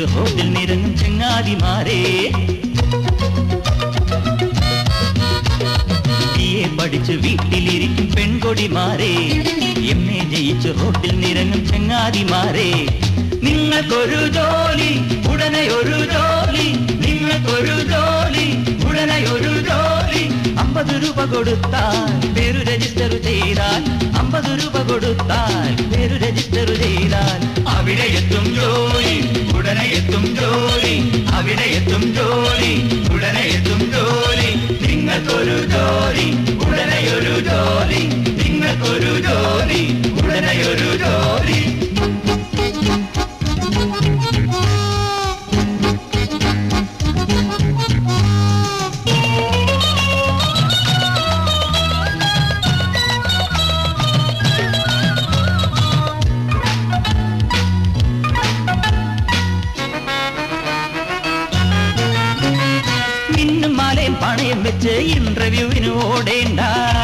റോഡിൽ നിരങ്ങും ചെങ്ങാതിമാരെ ബിയെ പഠിച്ച് വീട്ടിലിരിക്കും പെൺകൊടിമാരെ M A ജയിച്ച് റോഡിൽ നിരങ്ങും ചെങ്ങാതിമാരെ നിങ്ങൾക്കൊരു ജോലി ഉടനെ ഒരു ജോലി നിങ്ങൾക്കൊരു ജോലി ഉടനെ ഒരു ജോലി അമ്പത് രൂപ കൊടുത്താൽ പേരു രജിസ്റ്റർ ചെയ്താൽ അമ്പത് രൂപ കൊടുത്താൽ പേരു രജിസ്റ്റർ ചെയ്താൽ അവിടെ എത്തും ജോലി ഉടനെ എത്തും ജോലി അവിടെ എത്തും ജോലി ഉടനെ എത്തും ജോലി നിങ്ങൾക്കൊരു ജോലി ഉടനെ ഒരു ജോലി നിങ്ങൾക്കൊരു ജോലി ഉടനെ ഒരു ജോലി മിന്നും മാലയും പണയം വെച്ച് ഇന്റർവ്യൂവിന് ഓടേണ്ട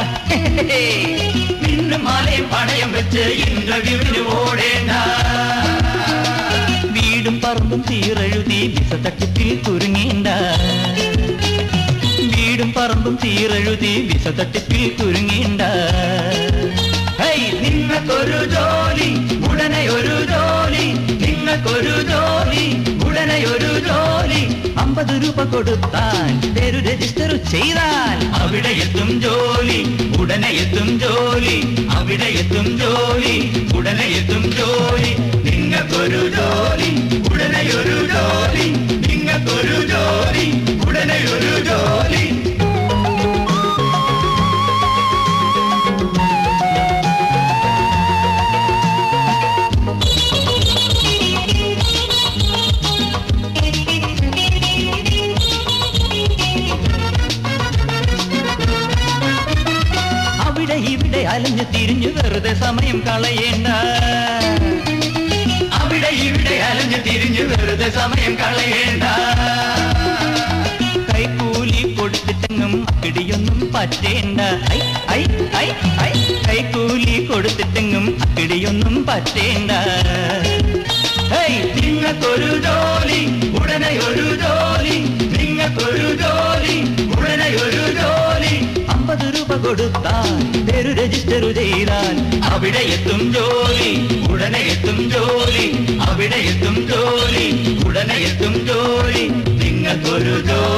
മിന്നും മാലയും പണയം വെച്ച് ഇന്റർവ്യൂവിന് ഓടേണ്ട വീടും പറമ്പും തീരെഴുതി വിസ തട്ടിപ്പിൽ കുരുങ്ങേണ്ട വീടും പറമ്പും തീരെഴുതി വിസ തട്ടിപ്പിൽ കുരുങ്ങേണ്ട ഹേയ് നിങ്ങൾക്കൊരു ജോലി ഉടനെ ഒരു ജോലി നിങ്ങൾക്കൊരു ജോലി ഉടനെ ഒരു ജോലി അമ്പത് രൂപ കൊടുത്താൽ പേരു രജിസ്റ്റർ ചെയ്താൽ അവിടെ എത്തും ജോലി ഉടനെ എത്തും ജോലി അവിടെ എത്തും ജോലി ഉടനെ എത്തും ജോലി നിങ്ങൾക്കൊരു ജോലി ഉടനെ ഒരു ജോലി നിങ്ങൾക്കൊരു ജോലി ഉടനെ ഒരു ജോലി അവിടെ ഇവിടെ അലഞ്ഞു തിരിഞ്ഞു വെറുതെ സമയം കളയേണ്ട അവിടെ ഇവിടെ അലഞ്ഞു തിരിഞ്ഞു വെറുതെ സമയം കളയേണ്ട കൈക്കൂലി കൊടുത്തിട്ടെങ്ങും അക്കിടിയൊന്നും പറ്റേണ്ട ഐ ഐ ഐ ഐ കൈക്കൂലി കൊടുത്തിട്ടെങ്ങും അക്കിടിയൊന്നും പറ്റേണ്ട ഹേയ് നിങ്ങൾക്കൊരു ജോലി ഉടനെ ഒരു ജോലി നിങ്ങൾക്കൊരു ജോലി ഉടനെ ഒരു ജോലി അമ്പത് രൂപ കൊടുത്താൽ പേരു രജിസ്റ്റർ ചെയ്താൽ അവിടെ എത്തും ജോലി ഉടനെ എത്തും ജോലി അവിടെ എത്തും ജോലി ഉടനെ എത്തും ജോലി നിങ്ങൾക്കൊരു ജോലി